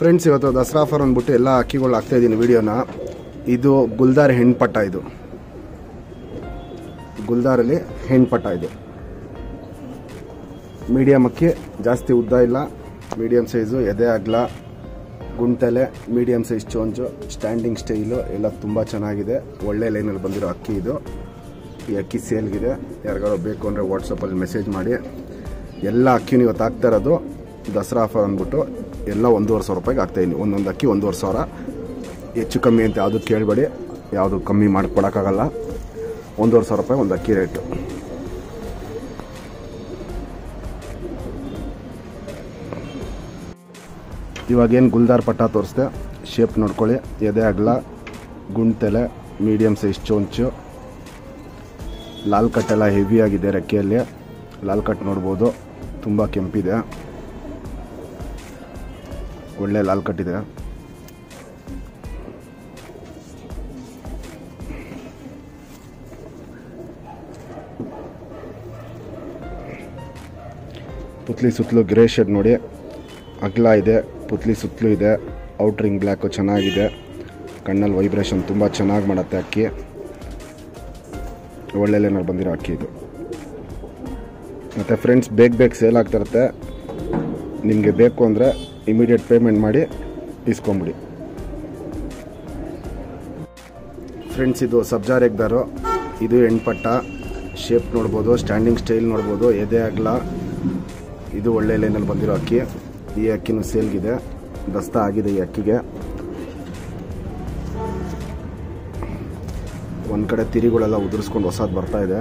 friends ಇವತ್ತು Dasara offer ಅಂದ್ಬಿಟ್ಟು ಎಲ್ಲ ಅಕ್ಕಿಗಳು ಹಾಕ್ತಾ ಇದ್ದೀನಿ ವಿಡಿಯೋನ ಇದು ಗುಲ್ದಾರ್ ಹೆಣ್ಪಟ್ಟ ಇದು ಗುಲ್ದಾರಲ್ಲಿ ಹೆಣ್ಪಟ್ಟ ಇದು ಮೀಡಿಯಮ್ ಅಕ್ಕಿ ಜಾಸ್ತಿ ಉದ್ದ ಇಲ್ಲ ಮೀಡಿಯಮ್ ಸೈಜು ಎದೆ ಅಗ್ಲ ಗುಂಟಲೆ ಮೀಡಿಯಮ್ ಸೈಜ್ ಚೋಂಚು ಸ್ಟ್ಯಾಂಡಿಂಗ್ ಸ್ಟೈಲು ಎಲ್ಲ ತುಂಬ ಚೆನ್ನಾಗಿದೆ ಒಳ್ಳೆ ಲೈನಲ್ಲಿ ಬಂದಿರೋ ಅಕ್ಕಿ ಇದು ಈ ಅಕ್ಕಿ ಸೇಲ್ಗಿದೆ ಯಾರಿಗಾರು ಬೇಕು ಅಂದರೆ ವಾಟ್ಸಪ್ಪಲ್ಲಿ ಮೆಸೇಜ್ ಮಾಡಿ ಎಲ್ಲ ಅಕ್ಕಿನೂ ಇವತ್ತು ಹಾಕ್ತಾ ಇರೋದು ದಸರಾ ಆಫರ್ ಅಂದ್ಬಿಟ್ಟು ಎಲ್ಲ ಒಂದೂವರೆ ಸಾವಿರ ರೂಪಾಯಿಗೆ ಹಾಕ್ತಾಯಿದ್ದೀನಿ ಒಂದೊಂದು ಅಕ್ಕಿ ಒಂದೂವರೆ ಸಾವಿರ ಹೆಚ್ಚು ಕಮ್ಮಿ ಅಂತ ಯಾವುದು ಕೇಳಬೇಡಿ ಯಾವುದು ಕಮ್ಮಿ ಮಾಡಿಕೊಡೋಕ್ಕಾಗಲ್ಲ ಒಂದೂವರೆ ಸಾವಿರ ರೂಪಾಯಿ ಒಂದು ಅಕ್ಕಿ ರೇಟು ಇವಾಗೇನು ಗುಲ್ದಾರ್ ಪಟ್ಟ ತೋರಿಸ್ದೆ ಶೇಪ್ ನೋಡ್ಕೊಳ್ಳಿ ಎದೆ ಅಗಲ ಗುಂಟೆಲೆ ಮೀಡಿಯಮ್ ಸೈಜ್ ಚೋಂಚು ಲಾಲ್ ಕಟ್ ಎಲ್ಲ ಹೆವಿ ಆಗಿದೆ ರೆಕ್ಕೆಯಲ್ಲಿ ಲಾಲ್ ಕಟ್ ನೋಡ್ಬೋದು ತುಂಬ ಕೆಂಪಿದೆ ಒಳ್ಳೆ ಲಾಲ್ ಕಟ್ ಇದೆ ಪುತ್ಲಿ ಸುತ್ತಲೂ ಗ್ರೇ ಶೇಡ್ ನೋಡಿ ಅಗಲ ಇದೆ ಪುತ್ಲಿ ಸುತ್ತಲೂ ಇದೆ ಔಟ್ರಿಂಗ್ ಬ್ಲ್ಯಾಕು ಚೆನ್ನಾಗಿದೆ ಕಣ್ಣಲ್ಲಿ ವೈಬ್ರೇಷನ್ ತುಂಬ ಚೆನ್ನಾಗಿ ಮಾಡುತ್ತೆ ಅಕ್ಕಿ ಒಳ್ಳೆ ಲೈನಲ್ಲಿ ಬಂದಿರೋ ಅಕ್ಕಿ ಇದು ಮತ್ತು ಫ್ರೆಂಡ್ಸ್ ಬೇಗ ಬೇಗ ಸೇಲ್ ಆಗ್ತಿರುತ್ತೆ ನಿಮಗೆ ಬೇಕು ಅಂದರೆ ಇಮಿಡಿಯೇಟ್ ಪೇಮೆಂಟ್ ಮಾಡಿ ಇಸ್ಕೊಂಬಿಡಿ ಫ್ರೆಂಡ್ಸ್ ಇದು ಸಬ್ಜಾರ್ ಎಗ್ದಾರು ಇದು ಎಣ್ಪಟ್ಟ ಶೇಪ್ ನೋಡ್ಬೋದು ಸ್ಟ್ಯಾಂಡಿಂಗ್ ಸ್ಟೈಲ್ ನೋಡ್ಬೋದು ಎದೆ ಅಗಲ ಇದು ಒಳ್ಳೆ ಲೈನಲ್ಲಿ ಬಂದಿರೋ ಅಕ್ಕಿ ಈ ಅಕ್ಕಿನೂ ಸೇಲ್ಗಿದೆ ದಸ್ತ ಆಗಿದೆ ಈ ಅಕ್ಕಿಗೆ ಒಂದು ಕಡೆ ತಿರಿಗಳೆಲ್ಲ ಉದುರಿಸ್ಕೊಂಡು ಹೊಸದು ಬರ್ತಾ ಇದೆ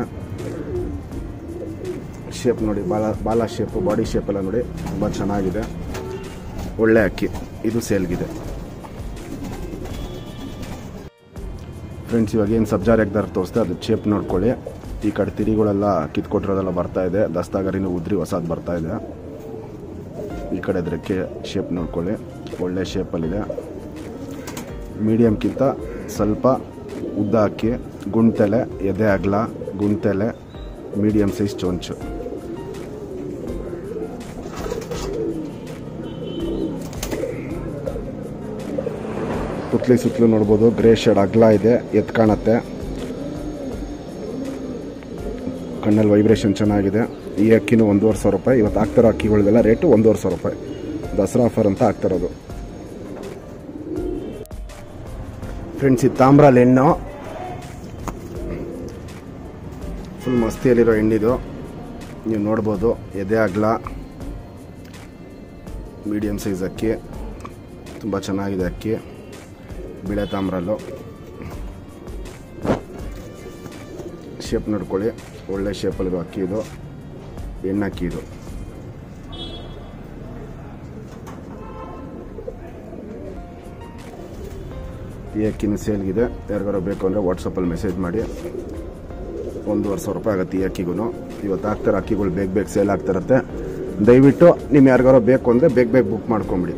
ಶೇಪ್ ನೋಡಿ ಬಾಲ ಬಾಲ ಶೇಪು ಬಾಡಿ ಶೇಪ್ ಎಲ್ಲ ನೋಡಿ ತುಂಬ ಚೆನ್ನಾಗಿದೆ ಒಳ್ಳೆ ಅಕ್ಕಿ ಇದು ಸೇಲ್ಗಿದೆ ಫ್ರೆಂಡ್ಸ್ ಇವಾಗ ಏನು ಸಬ್ಜಾರ್ ಎಗ್ದಾರ್ ತೋರಿಸ್ದೆ ಅದು ಶೇಪ್ ನೋಡ್ಕೊಳ್ಳಿ ಈ ಕಡೆ ತಿರಿಗಳೆಲ್ಲ ಕಿತ್ಕೊಟ್ಟಿರೋದೆಲ್ಲ ಬರ್ತಾ ಇದೆ ದಸ್ತಾಗರಿನೂ ಉದ್ರಿ ಹೊಸದು ಬರ್ತಾ ಇದೆ ಈ ಕಡೆ ಅದಕ್ಕೆ ಶೇಪ್ ನೋಡ್ಕೊಳ್ಳಿ ಒಳ್ಳೆ ಶೇಪಲ್ಲಿದೆ ಮೀಡಿಯಮ್ಗಿಂತ ಸ್ವಲ್ಪ ಉದ್ದ ಅಕ್ಕಿ ಗುಂಟೆಲೆ ಎದೆ ಅಗಲ ಗುಂಟೆಲೆ ಮೀಡಿಯಮ್ ಸೈಜ್ ಚೊಂಚು ಸುತ್ತಲಿ ಸುತ್ತಲೂ ನೋಡ್ಬೋದು ಗ್ರೇ ಶೇಡ್ ಅಗಲ ಇದೆ ಎತ್ ಕಾಣತ್ತೆ ಕಣ್ಣಲ್ಲಿ ವೈಬ್ರೇಷನ್ ಚೆನ್ನಾಗಿದೆ ಈ ಅಕ್ಕಿನೂ ಒಂದೂವರೆ ಸಾವಿರ ರೂಪಾಯಿ ಇವತ್ತು ಆಗ್ತಿರೋ ಅಕ್ಕಿಗಳದೆಲ್ಲ ರೇಟು ಒಂದೂವರೆ ಸಾವಿರ ರೂಪಾಯಿ ದಸರಾ ಆಫರ್ ಅಂತ ಆಗ್ತಿರೋದು ಫ್ರೆಂಡ್ಸ್ ಇದು ತಾಮ್ರಲ್ಲಿ ಹೆಣ್ಣು ಫುಲ್ ಮಸ್ತಿಯಲ್ಲಿರೋ ಹೆಣ್ಣಿದು ನೀವು ನೋಡ್ಬೋದು ಎದೆ ಅಗಲ ಮೀಡಿಯಮ್ ಸೈಜ್ ಅಕ್ಕಿ ತುಂಬ ಚೆನ್ನಾಗಿದೆ ಅಕ್ಕಿ ಬಿಳೆ ತಾಮ್ರಲ್ಲು ಶೇಪ್ ನೋಡ್ಕೊಳ್ಳಿ ಒಳ್ಳೆ ಶೇಪಲ್ಲಿರೋ ಅಕ್ಕಿ ಇದು ಎಣ್ಣಕ್ಕಿ ಇದು ಈ ಅಕ್ಕಿನೂ ಸೇಲ್ಗಿದೆ ಯಾರಿಗಾರು ಬೇಕು ಅಂದರೆ ವಾಟ್ಸಪ್ಪಲ್ಲಿ ಮೆಸೇಜ್ ಮಾಡಿ ಒಂದೂವರೆ ಸಾವಿರ ರೂಪಾಯಿ ಆಗುತ್ತೆ ಈ ಅಕ್ಕಿಗೂ ಇವತ್ತು ಆಗ್ತಾರೆ ಅಕ್ಕಿಗಳು ಬೇಗ ಬೇಗ ಸೇಲ್ ಆಗ್ತಿರತ್ತೆ ದಯವಿಟ್ಟು ನಿಮ್ಮ ಯಾರಿಗಾರು ಬೇಕು ಅಂದರೆ ಬೇಗ ಬೇಗ ಬುಕ್ ಮಾಡ್ಕೊಂಬಿಡಿ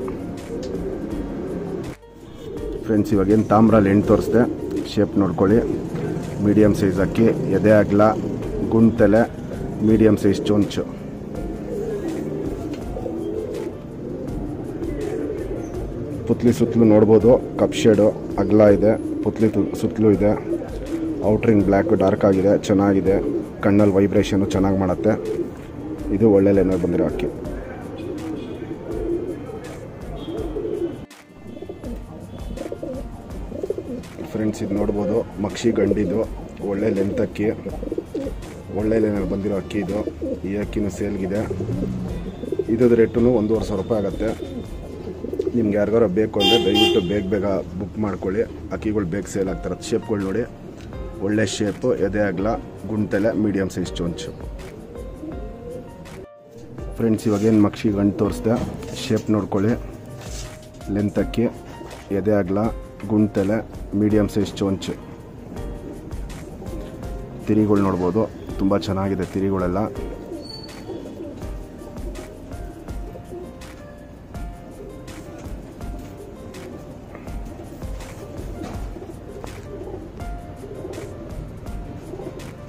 ಫ್ರೆಂಡ್ಸ್ ಇವಾಗ ಏನು ತಾಮ್ರಲ್ಲಿ ಹೆಣ್ಣು ತೋರಿಸ್ದೆ ಶೇಪ್ ನೋಡ್ಕೊಳ್ಳಿ ಮೀಡಿಯಮ್ ಸೈಜ್ ಅಕ್ಕಿ ಎದೆ ಅಗಲ ಗುಂಟೆಲೆ ಮೀಡಿಯಮ್ ಸೈಜ್ ಚೊಂಚು ಪುತ್ಲಿ ಸುತ್ತಲೂ ನೋಡ್ಬೋದು ಕಪ್ ಶೇಡು ಅಗಲ ಇದೆ ಪುತ್ಲಿ ಸುತ್ತಲೂ ಇದೆ ಔಟ್ರಿಂಗ್ ಬ್ಲ್ಯಾಕ್ ಡಾರ್ಕ್ ಆಗಿದೆ ಚೆನ್ನಾಗಿದೆ ಕಣ್ಣಲ್ಲಿ ವೈಬ್ರೇಷನು ಚೆನ್ನಾಗಿ ಮಾಡುತ್ತೆ ಇದು ಒಳ್ಳೆ ಲೈನಲ್ಲಿ ಬಂದಿರೋ ಅಕ್ಕಿ ಫ್ರೆಂಡ್ಸ್ ಇದು ನೋಡ್ಬೋದು ಮಕ್ಷಿ ಗಂಡಿದು ಒಳ್ಳೆ ಲೆಂತ್ ಅಕ್ಕಿ ಒಳ್ಳೆ ಲೈನಲ್ಲಿ ಬಂದಿರೋ ಅಕ್ಕಿ ಇದು ಈ ಅಕ್ಕಿನೂ ಸೇಲ್ಗಿದೆ ಇದ್ರ ರೇಟು ಒಂದೂವರೆ ಸಾವಿರ ರೂಪಾಯಿ ಆಗುತ್ತೆ ನಿಮ್ಗೆ ಯಾರಿಗಾರು ಬೇಕು ಅಂದರೆ ದಯವಿಟ್ಟು ಬೇಗ ಬೇಗ ಬುಕ್ ಮಾಡ್ಕೊಳ್ಳಿ ಅಕ್ಕಿಗಳು ಬೇಗ ಸೇಲ್ ಆಗ್ತಾರೆ ಶೇಪ್ಗಳು ನೋಡಿ ಒಳ್ಳೆ ಶೇಪು ಎದೆ ಅಗಲ ಗುಂಟೆಲೆ ಮೀಡಿಯಮ್ ಸೈಜ್ ಚೊಂಚು ಫ್ರೆಂಡ್ಸ್ ಇವಾಗ ಏನು ಮಕ್ಷಿ ಗಂಟು ತೋರಿಸ್ದೆ ಶೇಪ್ ನೋಡ್ಕೊಳ್ಳಿ ಲೆಂತ್ ಅಕ್ಕಿ ಎದೆ ಅಗಲ ಗುಂಟೆಲೆ ಮೀಡಿಯಮ್ ಸೈಜ್ ಚೊಂಚು ತಿರಿಗಳು ನೋಡ್ಬೋದು ತುಂಬ ಚೆನ್ನಾಗಿದೆ ತಿರಿಗಳೆಲ್ಲ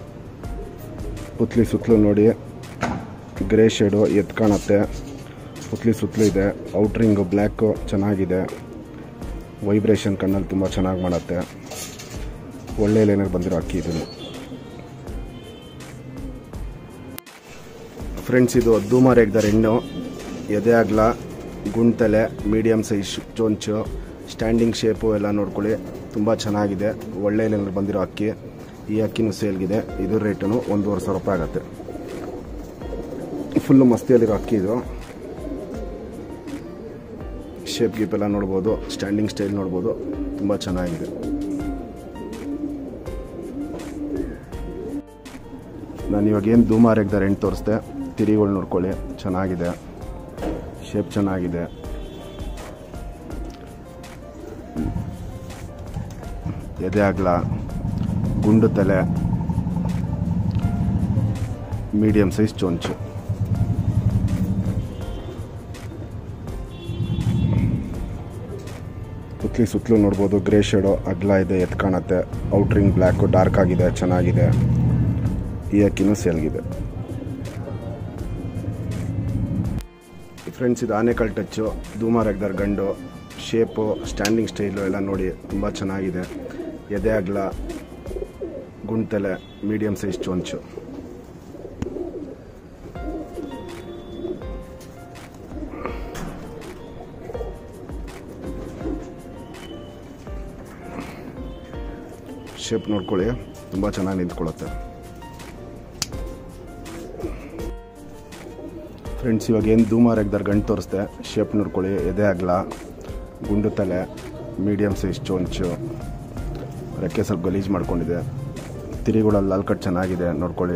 ಪುತ್ಲಿ ಸುತ್ತಲೂ ನೋಡಿ ಗ್ರೇ ಶೇಡು ಎತ್ ಕಾಣುತ್ತೆ ಪುತ್ಲಿ ಸುತ್ತಲೂ ಇದೆ ಔಟ್ರಿಂಗು ಬ್ಲ್ಯಾಕು ಚೆನ್ನಾಗಿದೆ ವೈಬ್ರೇಷನ್ ಕಣ್ಣಲ್ಲಿ ತುಂಬ ಚೆನ್ನಾಗಿ ಮಾಡುತ್ತೆ ಒಳ್ಳೆ ಲೈನಲ್ಲಿ ಬಂದಿರೋ ಅಕ್ಕಿ ಇದನ್ನು ಫ್ರೆಂಡ್ಸ್ ಇದು ಧೂಮಾರ್ ಎಗ್ದರ್ ಹೆಣ್ಣು ಎದೆ ಅಗಲ ಗುಂಡ್ತಲೆ ಮೀಡಿಯಮ್ ಸೈಜ್ ಚೊಂಚು ಸ್ಟ್ಯಾಂಡಿಂಗ್ ಶೇಪು ಎಲ್ಲ ನೋಡ್ಕೊಳ್ಳಿ ತುಂಬ ಚೆನ್ನಾಗಿದೆ ಒಳ್ಳೆ ಲೈನಲ್ಲಿ ಬಂದಿರೋ ಅಕ್ಕಿ ಈ ಅಕ್ಕಿನೂ ಸೇಲ್ಗಿದೆ ಇದು ರೇಟು ಒಂದೂವರೆ ಸಾವಿರ ರೂಪಾಯಿ ಆಗುತ್ತೆ ಫುಲ್ಲು ಮಸ್ತಿಯಲ್ಲಿರೋ ಅಕ್ಕಿ ಇದು ಶೇಪ್ ಗೀಪ್ ಎಲ್ಲ ನೋಡ್ಬೋದು ಸ್ಟ್ಯಾಂಡಿಂಗ್ ಸ್ಟೈಲ್ ನೋಡ್ಬೋದು ತುಂಬ ಚೆನ್ನಾಗಿದೆ ನಾನು ಇವಾಗ ಏನು ಧೂಮಾರ್ ಎಗ್ದಾರೆ ಎಂಟು ತೋರಿಸ್ದೆ ತಿರಿಗಳು ನೋಡ್ಕೊಳ್ಳಿ ಚೆನ್ನಾಗಿದೆ ಶೇಪ್ ಚೆನ್ನಾಗಿದೆ ಎದೆ ಅಗಲ ಗುಂಡು ತಲೆ ಮೀಡಿಯಮ್ ಸೈಜ್ ಚೊಂಚು ಸುತ್ತಲಿ ಸುತ್ತಲೂ ನೋಡ್ಬೋದು ಗ್ರೇ ಶೇಡು ಅಗ್ಲ ಇದೆ ಎತ್ ಕಾಣುತ್ತೆ ಔಟ್ರಿಂಗ್ ಬ್ಲ್ಯಾಕು ಡಾರ್ಕ್ ಆಗಿದೆ ಚೆನ್ನಾಗಿದೆ ಈ ಅಕ್ಕಿನೂ ಸೇಲ್ಗಿದೆ ಫ್ರೆಂಡ್ಸ್ ಇದು ಆನೆಕಲ್ ಟಚ್ಚು ಧೂಮಾರ್ ಎಗ್ದರ್ ಗಂಡು ಶೇಪು ಸ್ಟ್ಯಾಂಡಿಂಗ್ ಸ್ಟೈಲು ಎಲ್ಲ ನೋಡಿ ತುಂಬ ಚೆನ್ನಾಗಿದೆ ಎದೆ ಅಗಲ ಗುಂಡ್ತಲೆ ಮೀಡಿಯಮ್ ಸೈಜ್ ಚೊಂಚು ಶೇಪ್ ನೋಡ್ಕೊಳ್ಳಿ ತುಂಬ ಚೆನ್ನಾಗಿ ನಿಂತ್ಕೊಳ್ಳುತ್ತೆ ಫ್ರೆಂಡ್ಸ್ ಇವಾಗ ಏನು ಧೂಮಾರ್ ಎಗ್ದಾರ್ ಗಂಟು ತೋರಿಸ್ದೆ ಶೇಪ್ ನೋಡ್ಕೊಳ್ಳಿ ಎದೆ ಅಗಲ ಗುಂಡು ತಲೆ ಮೀಡಿಯಮ್ ಸೈಜ್ ಚೊಂಚು ರೆಕ್ಕೆ ಸ್ವಲ್ಪ ಗಲೀಜು ಮಾಡ್ಕೊಂಡಿದೆ ತಿರಿಗಳಲ್ಲಿ ಲಾಲ್ ಕಟ್ ಚೆನ್ನಾಗಿದೆ ನೋಡ್ಕೊಳ್ಳಿ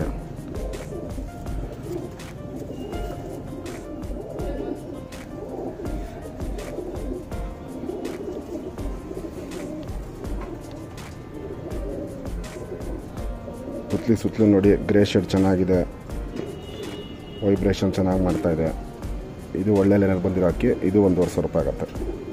ಸುತ್ತಲಿ ಸುತ್ತಲೂ ನೋಡಿ ಗ್ರೇ ಶೇಡ್ ಚೆನ್ನಾಗಿದೆ ವೈಬ್ರೇಷನ್ ಚೆನ್ನಾಗಿ ಮಾಡ್ತಾ ಇದೆ ಇದು ಒಳ್ಳೆ ಲೈನಲ್ಲಿ ಬಂದಿರೋ ಅಕ್ಕಿ ಇದು ಒಂದೂವರೆ ಸಾವಿರ ರೂಪಾಯಿ ಆಗುತ್ತೆ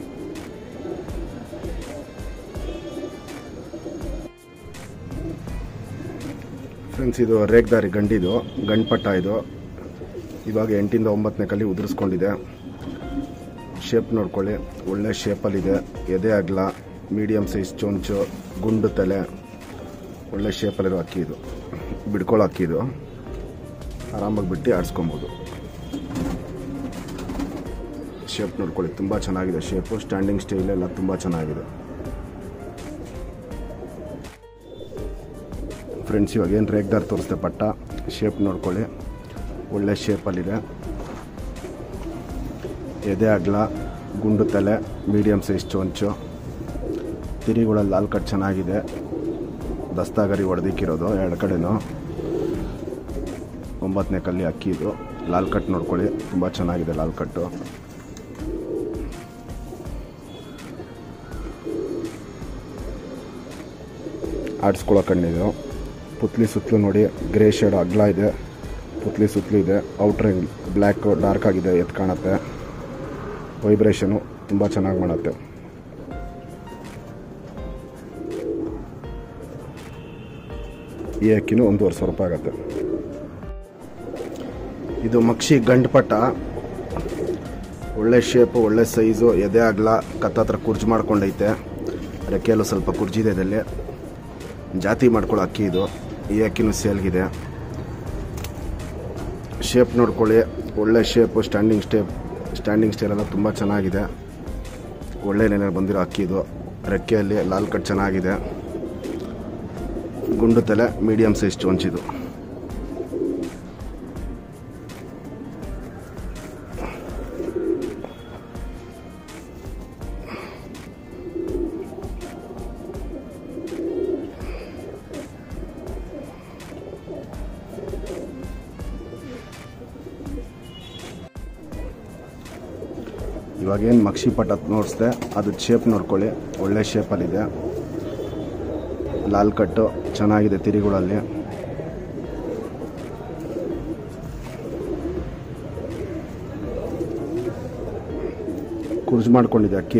ಫ್ರೆಂಡ್ಸ್ ಇದು ರೇಗ್ದಾರಿ ಗಂಡಿದು ಗಂಡ್ಪಟ್ಟ ಇದು ಇವಾಗ ಎಂಟಿಂದ ಒಂಬತ್ತನೇ ಕಲ್ಲಿ ಉದುರಿಸ್ಕೊಂಡಿದೆ ಶೇಪ್ ನೋಡ್ಕೊಳ್ಳಿ ಒಳ್ಳೆ ಶೇಪಲ್ಲಿದೆ ಎದೆ ಅಗಲ ಮೀಡಿಯಮ್ ಸೈಜ್ ಚೊಂಚು ಗುಂಡು ತಲೆ ಒಳ್ಳೆ ಶೇಪಲ್ಲಿರೋ ಅಕ್ಕಿ ಇದು ಬಿಡ್ಕೊಳ್ಳೋ ಅಕ್ಕಿ ಇದು ಆರಾಮಾಗಿ ಬಿಟ್ಟು ಆಡಿಸ್ಕೊಬೋದು ಶೇಪ್ ನೋಡ್ಕೊಳ್ಳಿ ತುಂಬ ಚೆನ್ನಾಗಿದೆ ಶೇಪು ಸ್ಟ್ಯಾಂಡಿಂಗ್ ಸ್ಟೈಲ್ ಎಲ್ಲ ತುಂಬ ಚೆನ್ನಾಗಿದೆ ಫ್ರೆಂಡ್ಸ್ ಇವಾಗ ಏನು ರೇಗ್ದಾರ್ ತೋರಿಸ್ದೆ ಪಟ್ಟ ಶೇಪ್ ನೋಡ್ಕೊಳ್ಳಿ ಒಳ್ಳೆ ಶೇಪಲ್ಲಿದೆ ಎದೆ ಅಗಲ ಗುಂಡು ತಲೆ ಮೀಡಿಯಮ್ ಸೈಜ್ ಚೊಂಚು ತಿರಿಗಳಲ್ಲಿ ಲಾಲ್ ಕಟ್ ಚೆನ್ನಾಗಿದೆ ದಸ್ತಾಗರಿ ಹೊಡೆದಿಕ್ಕಿರೋದು ಎರಡು ಕಡೆನೂ ಒಂಬತ್ತನೇ ಕಲ್ಲಿ ಅಕ್ಕಿ ಇದು ಲಾಲ್ ಕಟ್ ನೋಡ್ಕೊಳ್ಳಿ ತುಂಬ ಚೆನ್ನಾಗಿದೆ ಲಾಲ್ ಕಟ್ಟು ಆಡಿಸ್ಕೊಳ್ಳೋ ಕಣ್ಣಿದು ಪುತ್ಲಿ ಸುತ್ತಲೂ ನೋಡಿ ಗ್ರೇ ಶೇಡ್ ಅಗ್ಲ ಇದೆ ಪುತ್ಲಿ ಸುತ್ತಲೂ ಇದೆ ಔಟ್ರಿಂಗ್ ಬ್ಲ್ಯಾಕ್ ಡಾರ್ಕ್ ಆಗಿದೆ ಎತ್ ಕಾಣುತ್ತೆ ವೈಬ್ರೇಷನು ತುಂಬ ಚೆನ್ನಾಗಿ ಮಾಡುತ್ತೆ ಈ ಅಕ್ಕಿನೂ ಒಂದೂವರೆ ಸಾವಿರ ರೂಪಾಯಿ ಆಗುತ್ತೆ ಇದು ಮಕ್ಷಿ ಗಂಟುಪಟ್ಟ ಒಳ್ಳೆ ಶೇಪು ಒಳ್ಳೆ ಸೈಜು ಎದೆ ಅಗಲ ಕತ್ತತ್ರ ಕುರ್ಜು ಮಾಡ್ಕೊಂಡೈತೆ ರೆಕ್ಕೆಯಲ್ಲೂ ಸ್ವಲ್ಪ ಕುರ್ಜಿದೆ ಇದರಲ್ಲಿ ಜಾತಿ ಮಾಡ್ಕೊಳ್ಳೋ ಅಕ್ಕಿ ಇದು ಈ ಅಕ್ಕಿನೂ ಸೇಲ್ಗಿದೆ ಶೇಪ್ ನೋಡ್ಕೊಳ್ಳಿ ಒಳ್ಳೆ shape standing step standing style ಎಲ್ಲ ತುಂಬ ಚೆನ್ನಾಗಿದೆ ಒಳ್ಳೆ ನೆನೆ ಬಂದಿರೋ ಅಕ್ಕಿ ಇದು ರೆಕ್ಕೆಯಲ್ಲಿ ಲಾಲ್ ಕಟ್ ಚೆನ್ನಾಗಿದೆ ಗುಂಡು ತಲೆ ಮೀಡಿಯಮ್ ಸೈಜ್ ಚೊಂಚಿದು ಇವಾಗೇನು ಮಕ್ಷಿ ಪಟ್ಟ ನೋಡಿಸ್ದೆ ಅದು ಶೇಪ್ ನೋಡ್ಕೊಳ್ಳಿ ಒಳ್ಳೆ ಶೇಪಲ್ಲಿದೆ ಲಾಲ್ ಕಟ್ಟು ಚೆನ್ನಾಗಿದೆ ತಿರಿಗಳಲ್ಲಿ ಕುರ್ಜು ಮಾಡ್ಕೊಂಡಿದೆ ಅಕ್ಕಿ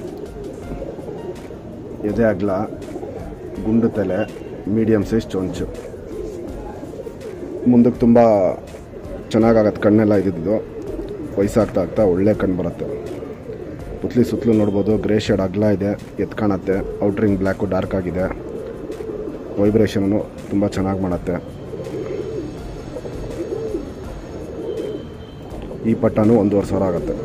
ಎದೆ ಅಗ್ಲ ಗುಂಡು ತಲೆ ಮೀಡಿಯಮ್ ಸೈಜ್ ಚೊಂಚು ಮುಂದಕ್ಕೆ ತುಂಬ ಚೆನ್ನಾಗಾಗತ್ತೆ ಕಣ್ಣೆಲ್ಲ ಇದ್ದಿದ್ದು ವಯಸ್ಸಾಗ್ತಾ ಆಗ್ತಾ ಒಳ್ಳೆ ಕಣ್ಣು ಬರುತ್ತೆ ಪುತ್ಲಿ ಸುತ್ತಲೂ ನೋಡ್ಬೋದು ಗ್ರೇ ಶೇಡ್ ಅಗಲ ಇದೆ ಎತ್ ಕಾಣುತ್ತೆ ಔಟ್ರಿಂಗ್ ಬ್ಲ್ಯಾಕು ಡಾರ್ಕ್ ಆಗಿದೆ ವೈಬ್ರೇಷನ್ನು ತುಂಬ ಚೆನ್ನಾಗಿ ಮಾಡುತ್ತೆ ಈ ಪಟ್ಟನು ಒಂದೂವರೆ ಸಾವಿರ ಆಗುತ್ತೆ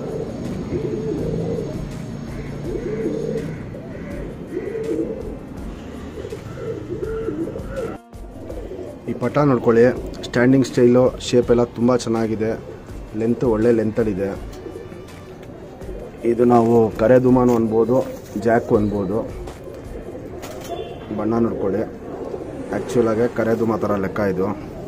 ಈ ಪಟ ನೋಡ್ಕೊಳ್ಳಿ ಸ್ಟ್ಯಾಂಡಿಂಗ್ ಸ್ಟೈಲು ಶೇಪ್ ಎಲ್ಲ ತುಂಬ ಚೆನ್ನಾಗಿದೆ ಲೆಂತ್ ಒಳ್ಳೆ ಲೆಂತಲ್ಲಿದೆ ಇದು ನಾವು ಕರೆ ದುಮಾನು ಅನ್ಬೋದು ಜಾಕು ಅನ್ಬೋದು ಬಣ್ಣ ನೋಡ್ಕೊಳ್ಳಿ ಆ್ಯಕ್ಚುಲಾಗೆ ಕರೆ ದುಮಾ ಥರ ಲೆಕ್ಕ ಇದು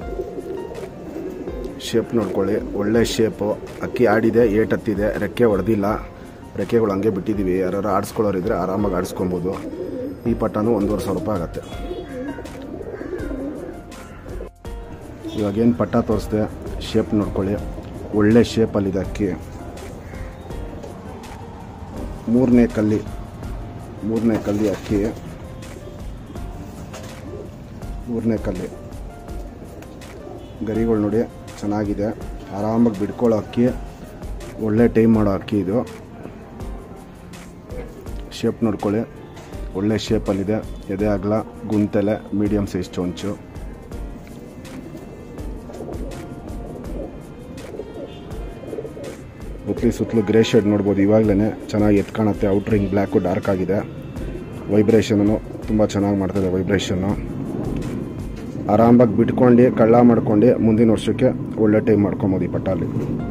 ಶೇಪ್ ನೋಡ್ಕೊಳ್ಳಿ ಒಳ್ಳೆ ಶೇಪು ಅಕ್ಕಿ ಆಡಿದೆ ಏಟ್ ಹತ್ತಿದೆ ರೆಕ್ಕೆ ಹೊಡೆದಿಲ್ಲ ರೆಕ್ಕೆಗಳು ಹಂಗೆ ಬಿಟ್ಟಿದ್ದೀವಿ ಯಾರು ಆಡಿಸ್ಕೊಳ್ಳೋರಿದ್ರೆ ಆರಾಮಾಗಿ ಆಡಿಸ್ಕೊಬೋದು ಈ ಪಟ್ಟನು ಒಂದೂವರೆ ಸಾವಿರ ರೂಪಾಯಿ ಆಗುತ್ತೆ ಇವಾಗೇನು ಪಟ್ಟ ತೋರಿಸ್ದೆ ಶೇಪ್ ನೋಡ್ಕೊಳ್ಳಿ ಒಳ್ಳೆ ಶೇಪಲ್ಲಿದೆ ಅಕ್ಕಿ ಮೂರನೇ ಕಲ್ಲಿ ಮೂರನೇ ಕಲ್ಲಿ ಅಕ್ಕಿ ಮೂರನೇ ಕಲ್ಲಿ ಗರಿಗಳು ನೋಡಿ ಚೆನ್ನಾಗಿದೆ ಆರಾಮಾಗಿ ಬಿಡ್ಕೊಳ್ಳೋ ಅಕ್ಕಿ ಒಳ್ಳೆ ಟೈಮ್ ಮಾಡೋ ಅಕ್ಕಿ ಇದು ಶೇಪ್ ನೋಡ್ಕೊಳ್ಳಿ ಒಳ್ಳೆ ಶೇಪಲ್ಲಿದೆ ಎದೆ ಅಗಲ ಗುಂತೆಲೆ ಮೀಡಿಯಮ್ ಸೈಜ್ ಚೊಂಚು ಮುತ್ಲಿ ಸುತ್ತಲೂ ಗ್ರೇ ಶೇಡ್ ನೋಡ್ಬೋದು ಇವಾಗಲೇ ಚೆನ್ನಾಗಿ ಎತ್ ಕಾಣುತ್ತೆ ಔಟ್ರಿಂಗ್ ಬ್ಲ್ಯಾಕು ಡಾರ್ಕ್ ಆಗಿದೆ ವೈಬ್ರೇಷನ್ನು ತುಂಬ ಚೆನ್ನಾಗಿ ಮಾಡ್ತದೆ ವೈಬ್ರೇಷನ್ನು ಆರಾಮಾಗಿ ಬಿಟ್ಕೊಂಡು ಕಳ್ಳ ಮಾಡ್ಕೊಂಡು ಮುಂದಿನ ವರ್ಷಕ್ಕೆ ಒಳ್ಳೆ ಟೈಮ್ ಮಾಡ್ಕೊಬೋದು ಈ ಪಟ್ಟಾಲಿ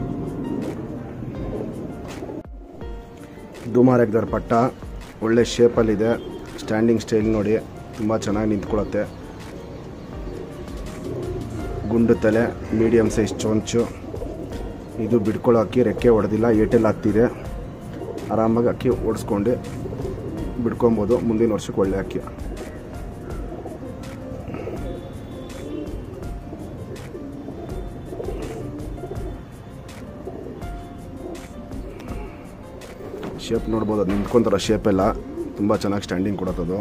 ದುಮಾರೆಗ್ದರ್ ಪಟ್ಟ ಒಳ್ಳೆ ಶೇಪಲ್ಲಿದೆ ಸ್ಟ್ಯಾಂಡಿಂಗ್ ಸ್ಟೈಲ್ ನೋಡಿ ತುಂಬ ಚೆನ್ನಾಗಿ ನಿಂತ್ಕೊಳ್ಳುತ್ತೆ ಗುಂಡು ತಲೆ ಮೀಡಿಯಮ್ ಸೈಜ್ ಚೊಂಚು ಇದು ಬಿಡ್ಕೊಳ್ಳೋ ಅಕ್ಕಿ ರೆಕ್ಕೆ ಹೊಡೆದಿಲ್ಲ ಏಟೆಲ್ಲ ಹತ್ತಿದೆ ಆರಾಮಾಗಿ ಅಕ್ಕಿ ಓಡಿಸ್ಕೊಂಡು ಬಿಡ್ಕೊಬೋದು ಮುಂದಿನ ವರ್ಷಕ್ಕೆ ಒಳ್ಳೆ ಅಕ್ಕಿ ಶೇಪ್ ನೋಡ್ಬೋದು ಅದು ನಿಂತ್ಕೊಂತಾರ ಶೇಪ್ ಎಲ್ಲ ತುಂಬ ಚೆನ್ನಾಗಿ ಸ್ಟ್ಯಾಂಡಿಂಗ್ ಕೊಡತ್ತದು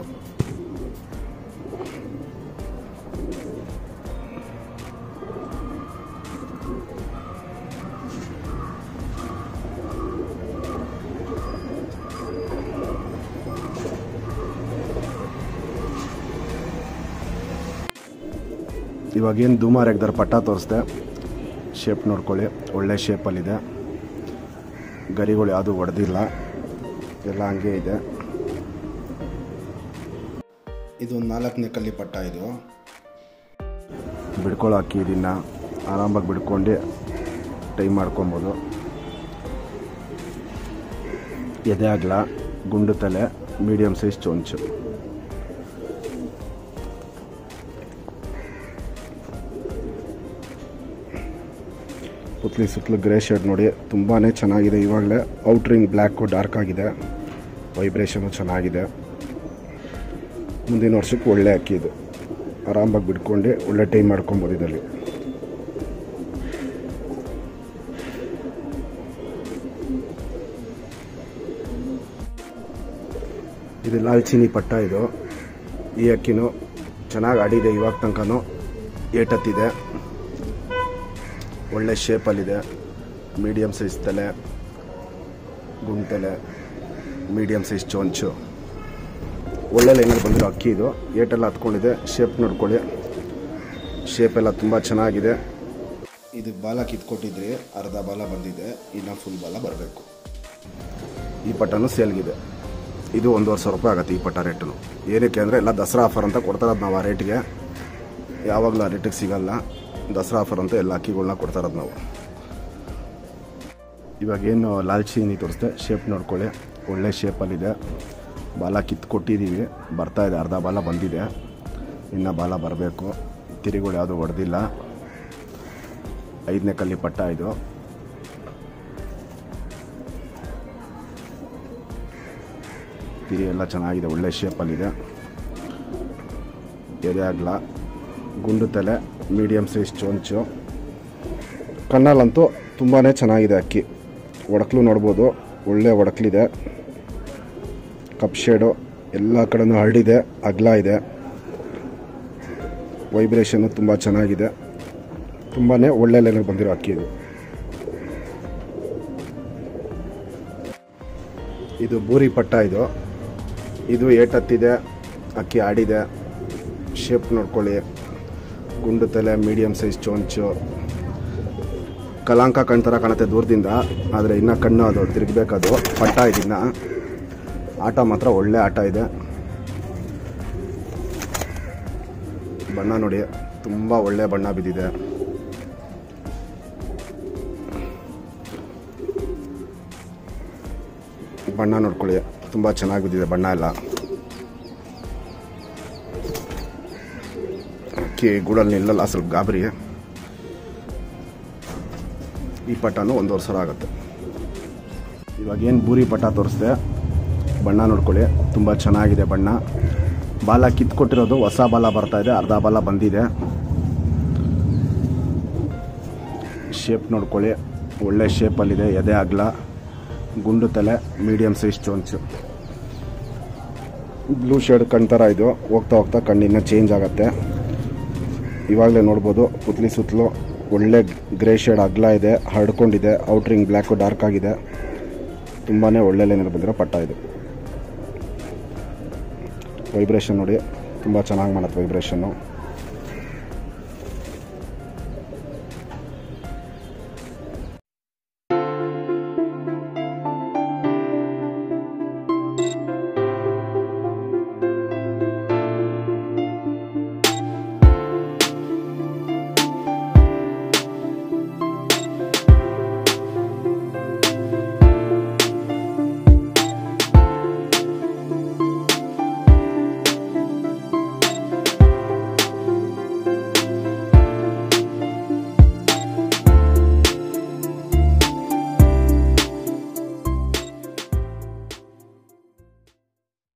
ಇವಾಗೇನು ಧೂಮಾರ್ ಎಗ್ದಾರ ಪಟ್ಟ ತೋರಿಸ್ದೆ ಶೇಪ್ ನೋಡ್ಕೊಳ್ಳಿ ಒಳ್ಳೆ ಶೇಪಲ್ಲಿದೆ ಗರಿಗಳು ಯಾವುದು ಹೊಡೆದಿಲ್ಲ ಎಲ್ಲ ಹಂಗೆ ಇದೆ ಇದು ನಾಲ್ಕನೇ ಕಲ್ಲಿ ಪಟ್ಟ ಇದು ಬಿಡ್ಕೊಳ್ಳೋ ಅಕ್ಕಿ ಇದನ್ನು ಆರಾಮಾಗಿ ಬಿಡ್ಕೊಂಡು ಟೈಮ್ ಮಾಡ್ಕೊಬೋದು ಎದೆ ಆಗಲ ಗುಂಡು ತಲೆ ಮೀಡಿಯಮ್ ಸೈಜ್ ಚೊಂಚು ಪುತ್ಲಿ ಸುತ್ತಲೂ ಗ್ರೇ ಶೇಡ್ ನೋಡಿ ತುಂಬಾ ಚೆನ್ನಾಗಿದೆ ಇವಾಗಲೇ ಔಟ್ರಿಂಗ್ ಬ್ಲ್ಯಾಕು ಡಾರ್ಕ್ ಆಗಿದೆ ವೈಬ್ರೇಷನು ಚೆನ್ನಾಗಿದೆ ಮುಂದಿನ ವರ್ಷಕ್ಕೆ ಒಳ್ಳೆ ಅಕ್ಕಿ ಇದು ಆರಾಮಾಗಿ ಬಿಡ್ಕೊಂಡು ಒಳ್ಳೆ ಟೈಮ್ ಮಾಡ್ಕೊಬೋದು ಇದರಲ್ಲಿ ಇದು ಲಾಲ್ಚಿನಿ ಪಟ್ಟ ಇದು ಈ ಅಕ್ಕಿನೂ ಚೆನ್ನಾಗಿ ಆಡಿದೆ ಇವಾಗ ತನಕನೂ ಏಟತ್ತಿದೆ ಒಳ್ಳೆ ಶೇಪಲ್ಲಿದೆ ಮೀಡಿಯಮ್ ಸೈಜ್ ತಲೆ ಗುಂಟೆಲೆ ಮೀಡಿಯಮ್ ಸೈಜ್ ಚೊಂಚು ಒಳ್ಳೆ ಲೈನಲ್ಲಿ ಬಂದಿರೋ ಅಕ್ಕಿ ಇದು ಏಟೆಲ್ಲ ಹತ್ಕೊಂಡಿದೆ ಶೇಪ್ ನೋಡ್ಕೊಳ್ಳಿ ಶೇಪ್ ಎಲ್ಲ ತುಂಬ ಚೆನ್ನಾಗಿದೆ ಇದಕ್ಕೆ ಬಾಲ ಕಿತ್ಕೊಟ್ಟಿದ್ರಿ ಅರ್ಧ ಬಾಲ ಬಂದಿದೆ ಇನ್ನು ಫುಲ್ ಬಾಲ ಬರಬೇಕು ಈ ಪಟ್ಟನು ಸೇಲ್ಗಿದೆ ಇದು ಒಂದೂವರೆ ಸಾವಿರ ರೂಪಾಯಿ ಆಗುತ್ತೆ ಈ ಪಟ್ಟ ರೇಟು ಏನಕ್ಕೆ ಅಂದರೆ ಎಲ್ಲ ದಸರಾ ಆಫರ್ ಅಂತ ಕೊಡ್ತಾರದು ನಾವು ಆ ರೇಟ್ಗೆ ಯಾವಾಗಲೂ ಆ ರೇಟಿಗೆ ಸಿಗಲ್ಲ ದಸರಾ ಆಫರ್ ಅಂತ ಎಲ್ಲ ಅಕ್ಕಿಗಳನ್ನ ಕೊಡ್ತಾ ಇರೋದು ನಾವು ಇವಾಗ ಏನು ಲಾಲ್ಚಿನಿ ತೋರಿಸ್ದೆ ಶೇಪ್ ನೋಡ್ಕೊಳ್ಳಿ ಒಳ್ಳೆ ಶೇಪಲ್ಲಿದೆ ಬಾಲ ಕಿತ್ತು ಕೊಟ್ಟಿದ್ದೀವಿ ಬರ್ತಾ ಇದೆ ಅರ್ಧ ಬಾಲ ಬಂದಿದೆ ಇನ್ನು ಬಾಲ ಬರಬೇಕು ತಿರಿಗಳು ಯಾವುದು ಹೊಡೆದಿಲ್ಲ ಐದನೇ ಕಲ್ಲಿ ಪಟ್ಟ ಇದು ತಿರಿ ಎಲ್ಲ ಚೆನ್ನಾಗಿದೆ ಒಳ್ಳೆ ಶೇಪಲ್ಲಿದೆ ಎದೆ ಆಗಲ ಗುಂಡು ತಲೆ ಮೀಡಿಯಮ್ ಸೈಜ್ ಚೊಂಚು ಕಣ್ಣಲ್ಲಂತೂ ತುಂಬಾ ಚೆನ್ನಾಗಿದೆ ಅಕ್ಕಿ ಒಡಕ್ಲು ನೋಡ್ಬೋದು ಒಳ್ಳೆ ಒಡಕ್ಲಿದೆ ಕಪ್ ಶೇಡು ಎಲ್ಲ ಕಡೆನೂ ಹರಡಿದೆ ಅಗಲ ಇದೆ ವೈಬ್ರೇಷನ್ನು ತುಂಬ ಚೆನ್ನಾಗಿದೆ ತುಂಬಾ ಒಳ್ಳೆ ಲೈನಿಗೆ ಬಂದಿರೋ ಅಕ್ಕಿ ಇದು ಇದು ಬೂರಿ ಪಟ್ಟ ಇದು ಇದು ಏಟತ್ತಿದೆ ಅಕ್ಕಿ ಆಡಿದೆ ಶೇಪ್ ನೋಡ್ಕೊಳ್ಳಿ ಗುಂಡು ತಲೆ ಮೀಡಿಯಮ್ ಸೈಜ್ ಚೊಂಚು ಕಲಾಂಕ ಕಣ್ತರ ಕಾಣುತ್ತೆ ದೂರದಿಂದ ಆದರೆ ಇನ್ನೂ ಕಣ್ಣು ಅದು ತಿರುಗಬೇಕದು ಪಟ್ಟ ಇದನ್ನ ಆಟ ಮಾತ್ರ ಒಳ್ಳೆ ಆಟ ಇದೆ ಬಣ್ಣ ನೋಡಿ ತುಂಬ ಒಳ್ಳೆ ಬಣ್ಣ ಬಿದ್ದಿದೆ ಬಣ್ಣ ನೋಡ್ಕೊಳ್ಳಿ ತುಂಬ ಚೆನ್ನಾಗಿ ಬಿದ್ದಿದೆ ಬಣ್ಣ ಎಲ್ಲ ಅಕ್ಕಿ ಗೂಡಲ್ಲಿ ನಿಲ್ಲಲ್ಲ ಸ್ವಲ್ಪ ಗಾಬರಿ ಈ ಪಟ್ಟನು ಒಂದೂವರೆ ಸಾವಿರ ಆಗುತ್ತೆ ಇವಾಗ ಏನು ಬೂರಿ ಪಟ್ಟ ತೋರಿಸ್ದೆ ಬಣ್ಣ ನೋಡ್ಕೊಳ್ಳಿ ತುಂಬ ಚೆನ್ನಾಗಿದೆ ಬಣ್ಣ ಬಾಲ ಕಿತ್ಕೊಟ್ಟಿರೋದು ಹೊಸ ಬಾಲ ಬರ್ತಾ ಇದೆ ಅರ್ಧ ಬಾಲ ಬಂದಿದೆ ಶೇಪ್ ನೋಡ್ಕೊಳ್ಳಿ ಒಳ್ಳೆ ಶೇಪಲ್ಲಿದೆ ಎದೆ ಅಗಲ ಗುಂಡು ತಲೆ ಮೀಡಿಯಮ್ ಸೈಜ್ ಚೊಂಚು ಬ್ಲೂ ಶೇಡ್ ಕಣ್ತರ ಇದು ಹೋಗ್ತಾ ಹೋಗ್ತಾ ಕಣ್ಣಿನ ಚೇಂಜ್ ಆಗುತ್ತೆ ಇವಾಗಲೇ ನೋಡ್ಬೋದು ಪುತ್ಲಿ ಸುತ್ತಲೂ ಒಳ್ಳೆ ಗ್ರೇ ಶೇಡ್ ಅಗ್ಲ ಇದೆ ಹರಡ್ಕೊಂಡಿದೆ ಔಟ್ರಿಂಗ್ ಬ್ಲ್ಯಾಕು ಡಾರ್ಕ್ ಆಗಿದೆ ತುಂಬಾ ಒಳ್ಳೆ ಲೈನಲ್ಲಿ ಬಂದಿರೋ ಪಟ್ಟ ಇದು ವೈಬ್ರೇಷನ್ ನೋಡಿ ತುಂಬ ಚೆನ್ನಾಗಿ ಮಾಡುತ್ತೆ ವೈಬ್ರೇಷನ್ನು